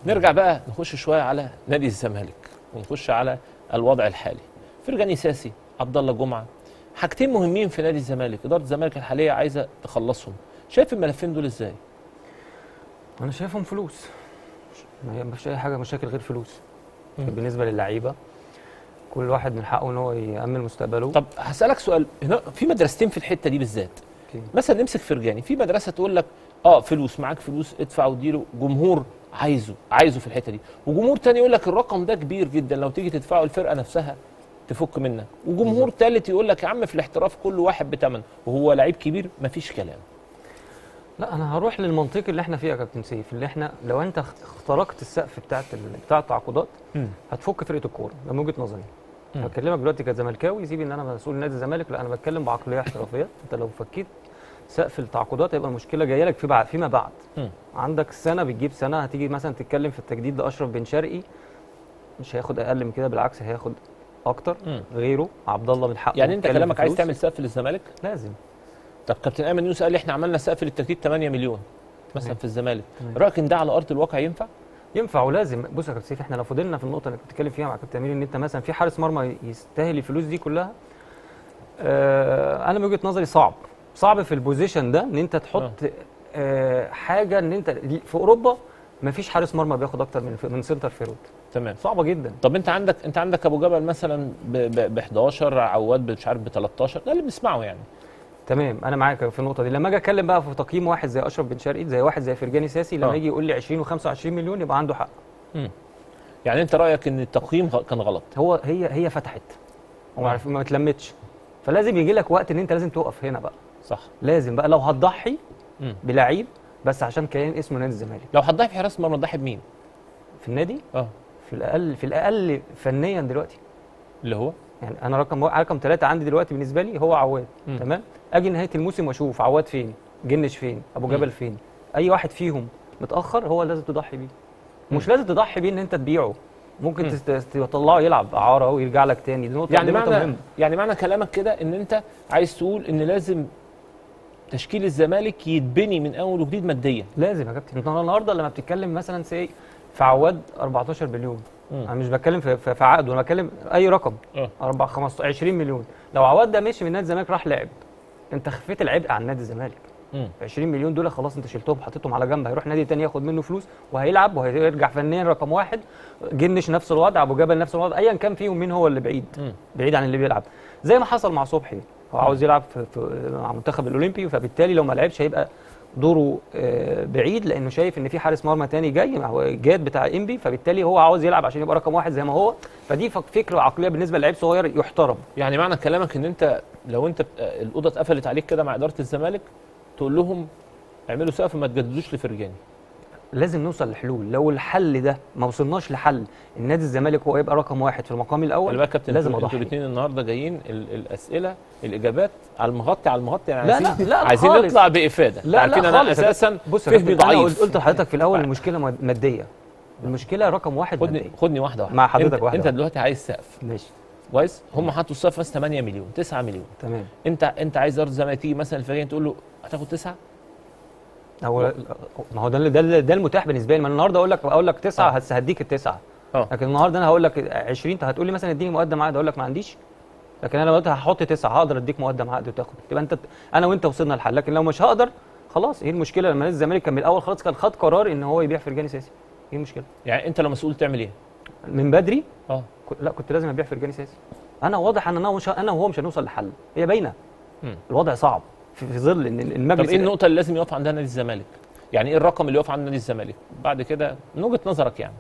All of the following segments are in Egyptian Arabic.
نرجع بقى نخش شويه على نادي الزمالك ونخش على الوضع الحالي فرجاني ساسي عبد الله جمعه حاجتين مهمين في نادي الزمالك اداره الزمالك الحاليه عايزه تخلصهم شايف الملفين دول ازاي انا شايفهم فلوس ما هي مفيش اي حاجه مشاكل غير فلوس مم. بالنسبه للعيبه كل واحد من حقه ان هو يامن مستقبله طب هسالك سؤال هنا في مدرستين في الحته دي بالذات أوكي. مثلا نمسك فرجاني في مدرسه تقول لك اه فلوس معاك فلوس ادفع واديله جمهور عايزه عايزه في الحته دي وجمهور تاني يقول لك الرقم ده كبير جدا لو تيجي تدفعه الفرقه نفسها تفك منك وجمهور ثالث يقول لك يا عم في الاحتراف كل واحد بتمن وهو لعيب كبير مفيش كلام لا انا هروح للمنطق اللي احنا فيه يا كابتن سيف اللي احنا لو انت اخترقت السقف بتاعت ال- بتاع التعاقدات هتفك فرقه الكوره ده من وجهه نظري مم. هكلمك دلوقتي كزملكاوي سيبي ان انا مسؤول نادي الزمالك لا انا بتكلم بعقليه احترافيه انت لو فكيت سقف التعاقدات هيبقى المشكله جايه لك في بعد فيما بعد مم. عندك سنه بتجيب سنه هتيجي مثلا تتكلم في التجديد لاشرف بن شرقي مش هياخد اقل من كده بالعكس هياخد اكتر مم. غيره عبد الله من حقه يعني انت يتكلم كلامك في عايز فلوس. تعمل سقف للزمالك لازم طب كابتن ايمن يونس قال لي احنا عملنا سقف للتجديد 8 مليون مثلا تمام. في الزمالك تمام. رايك ان ده على ارض الواقع ينفع ينفع ولازم بص يا كابتن سيف احنا لو فضلنا في النقطه اللي كنت بتتكلم فيها مع كابتن امير ان انت مثلا في حارس مرمى يستاهل الفلوس دي كلها آه انا من وجهه نظري صعب صعب في البوزيشن ده ان انت تحط آه حاجه ان انت في اوروبا ما فيش حارس مرمى بياخد اكتر من من سنتر فيرود تمام صعبه جدا طب انت عندك انت عندك ابو جبل مثلا ب 11 عواد مش عارف ب 13 ده اللي بنسمعه يعني تمام انا معاك في النقطه دي لما اجي اتكلم بقى في تقييم واحد زي اشرف بن شرقي زي واحد زي فرجاني ساسي لما آه. يجي يقول لي 20 و25 مليون يبقى عنده حق يعني انت رايك ان التقييم غ- كان غلط هو هي هي فتحت آه. وما عرف- ما اتلمتش فلازم يجي لك وقت ان انت لازم توقف هنا بقى صح لازم بقى لو هتضحي مم. بلعيب بس عشان كيان اسمه نادي الزمالك لو هتضحي في حراسه المرمى تضحي بمين في النادي اه في الاقل في الاقل فنيا دلوقتي اللي هو يعني انا رقم رقم ثلاثه عندي دلوقتي بالنسبه لي هو عواد مم. تمام اجي نهايه الموسم واشوف عواد فين جنش فين ابو مم. جبل فين اي واحد فيهم متاخر هو لازم تضحي بيه مش لازم تضحي بيه ان انت تبيعه ممكن مم. تست- تست- تطلعه يلعب اعاره ويرجع لك تاني دي نقطه يعني دي نقطة معنى مهمه يعني معنى كلامك كده ان انت عايز تقول ان لازم تشكيل الزمالك يتبني من اول وجديد ماديا لازم يا كابتن انت النهارده لما بتتكلم مثلا سي في عواد 14 مليون مم. انا مش بتكلم في, في, في عقده انا بتكلم اي رقم اه 4 15 20 مليون لو عواد ده مشي من نادي الزمالك راح لعب انت خفيت العبء عن نادي الزمالك مم. 20 مليون دول خلاص انت شلتهم حطيتهم على جنب هيروح نادي تاني ياخد منه فلوس وهيلعب وهيرجع فنيا رقم واحد جنش نفس الوضع ابو جبل نفس الوضع ايا كان فيهم مين هو اللي بعيد مم. بعيد عن اللي بيلعب زي ما حصل مع صبحي هو عاوز يلعب في, في مع المنتخب الاولمبي فبالتالي لو ما لعبش هيبقى دوره آه، بعيد لانه شايف ان في حارس مرمى تاني جاي مع هو جاد بتاع انبي فبالتالي هو عاوز يلعب عشان يبقى رقم واحد زي ما هو فدي فك- فكره عقليه بالنسبه للعيب صغير يحترم يعني معنى كلامك ان انت لو انت بت- الاوضه اتقفلت عليك كده مع اداره الزمالك تقول لهم اعملوا سقف ما تجددوش لفرجاني لازم نوصل لحلول لو الحل ده ما وصلناش لحل النادي الزمالك هو يبقى رقم واحد في المقام خلي الاول بالك يا كابتن لازم انتوا انتوا اضحي الاثنين النهارده جايين ال- الاسئله الاجابات على المغطي على المغطي يعني لا، عايزين لا، لا عايزين خالص. نطلع بافاده لا عارفين لا انا خالص يا اساسا بص يا فهمي كابتن، انا ضعيف قلت لحضرتك في الاول المشكله ماد- ماديه المشكله رقم واحد خدني ماديه خدني واحده واحده مع حضرتك انت, واحدة انت واحدة. دلوقتي عايز سقف ماشي كويس هم حطوا السقف مثلا 8 مليون 9 مليون تمام انت انت عايز ارض زي ما تيجي مثلا الفريق تقول له هتاخد 9 هو ما هو ده اللي- ده اللي- ده المتاح بالنسبه لي ما أنا النهارده اقول لك اقول لك تسعه آه. هس- هديك التسعه اه لكن النهارده انا هقول لك 20 انت هتقول لي مثلا اديني مقدم عقد اقول لك ما عنديش لكن انا لو قلت هحط تسعه هقدر اديك مقدم عقد وتاخد تبقى انت انا وانت وصلنا لحل لكن لو مش هقدر خلاص ايه المشكله لما نادي الزمالك كان من الاول خالص كان خد قرار ان هو يبيع فرجاني ساسي ايه المشكله يعني انت لو مسؤول تعمل ايه؟ من بدري اه كنت- لا كنت لازم ابيع فرجاني ساسي انا واضح ان انا مش انا وهو مش هنوصل لحل هي باينه مم. الوضع صعب في في ظل ان طب المجلس ايه النقطه اللي لازم يقف عندها نادي الزمالك؟ يعني ايه الرقم اللي يقف عند نادي الزمالك؟ بعد كده من وجهه نظرك يعني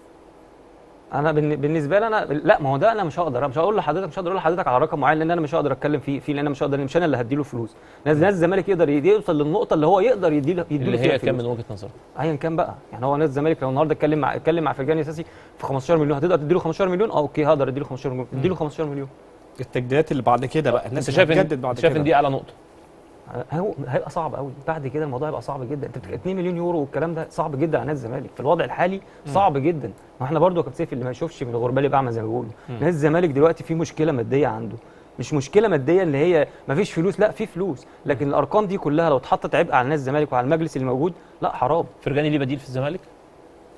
انا بالن- بالنسبه لي انا لا ما هو ده انا مش هقدر أنا مش هقول لحضرتك مش هقدر اقول لحضرتك على رقم معين لان انا مش هقدر اتكلم فيه فيه لان انا مش هقدر مش انا اللي هديله فلوس نادي نادي الزمالك يقدر يدي- يوصل للنقطه اللي هو يقدر يديله يديله اللي فيها هي كام فلوس. من وجهه نظرك؟ ايا كان بقى يعني هو نادي الزمالك لو النهارده اتكلم مع اتكلم مع فرجاني اساسي في 15 مليون هتقدر تديله 15 مليون اه اوكي هقدر اديله 15 مليون اديله 15 مليون التجديدات اللي بعد كده بقى انت الناس شايف ان هتجدد بعد شايف كده ان دي اعلى نقطه هو هيبقى صعب قوي بعد كده الموضوع هيبقى صعب جدا انت بتك- 2 مليون يورو والكلام ده صعب جدا على نادي الزمالك في الوضع الحالي صعب جدا ما احنا برضو يا كابتن سيف اللي ما يشوفش من الغربال يبقى اعمى زي ما بيقولوا نادي الزمالك دلوقتي في مشكله ماديه عنده مش مشكله ماديه اللي هي ما فيش فلوس لا في فلوس لكن الارقام دي كلها لو اتحطت عبء على نادي الزمالك وعلى المجلس اللي موجود لا حرام فرجاني ليه بديل في الزمالك؟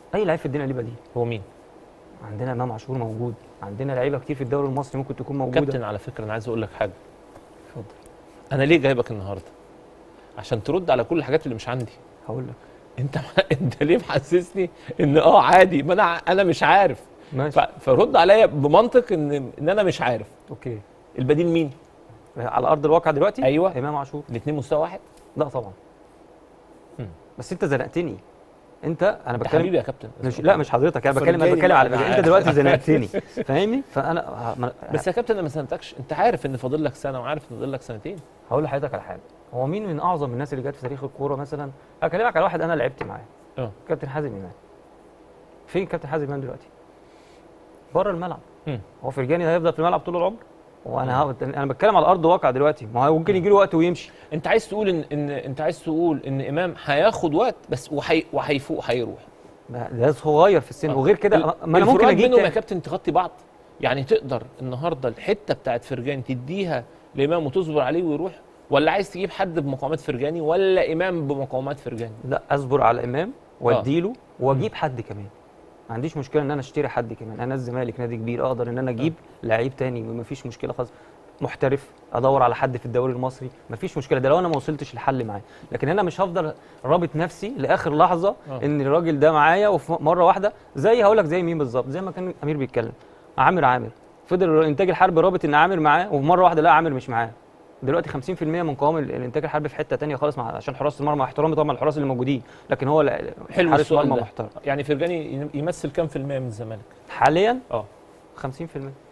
اي لعيب في الدنيا ليه بديل هو مين عندنا امام عاشور موجود عندنا لعيبه كتير في الدوري المصري ممكن تكون موجوده كابتن على فكره انا عايز اقول لك حاجه اتفضل انا ليه جايبك النهارده عشان ترد على كل الحاجات اللي مش عندي هقول لك انت انت ليه محسسني ان اه عادي ما انا ع- انا مش عارف ماشي ف- فرد عليا بمنطق ان ان انا مش عارف اوكي البديل مين على ارض الواقع دلوقتي أيوة. امام عاشور الاثنين مستوى واحد لا طبعا مم. بس انت زنقتني انت انا ده بتكلم حبيبي يا كابتن مش لا مش حضرتك انا بتكلم انا فرجاني بتكلم على بقى. فكره انت دلوقتي زنقتني فاهمني فانا ه- ما- بس يا كابتن انا ما سالتكش انت عارف ان فاضل لك سنه وعارف ان فاضل لك سنتين هقول لحضرتك على حاجه هو مين من اعظم الناس اللي جت في تاريخ الكوره مثلا اكلمك على واحد انا لعبت معاه اه كابتن حازم امام فين كابتن حازم امام دلوقتي بره الملعب مم. هو فرجاني هيفضل في الملعب طول العمر وانا ه... انا بتكلم على ارض واقع دلوقتي ما هو ممكن يجي له وقت ويمشي انت عايز تقول ان ان انت عايز تقول ان امام هياخد وقت بس وحي وهيفوق هيروح ده ده صغير في السن آه. وغير كده ال- ما انا ممكن الفروقات اجيب بينهم يا تاني. كابتن تغطي بعض يعني تقدر النهارده الحته بتاعت فرجاني تديها لامام وتصبر عليه ويروح ولا عايز تجيب حد بمقاومات فرجاني ولا امام بمقاومات فرجاني لا اصبر على امام واديله واجيب حد كمان ما عنديش مشكله ان انا اشتري حد كمان انا الزمالك نادي كبير اقدر ان انا اجيب لعيب تاني ما فيش مشكله خالص محترف ادور على حد في الدوري المصري ما فيش مشكله ده لو انا ما وصلتش لحل معاه لكن انا مش هفضل رابط نفسي لاخر لحظه آه. ان الراجل ده معايا وفي مره واحده زي هقول لك زي مين بالظبط زي ما كان امير بيتكلم عامر عامر فضل انتاج الحرب رابط ان عامر معاه ومره واحده لا عامر مش معاه دلوقتي 50% من قوام ال- الانتاج الحربي في حته تانية خالص مع عشان حراس المرمى احترامي طبعا الحراس اللي موجودين لكن هو لا- حلو حارس السؤال مرمى ده محترم يعني فرجاني يمثل كام في المية من الزمالك حاليا اه 50%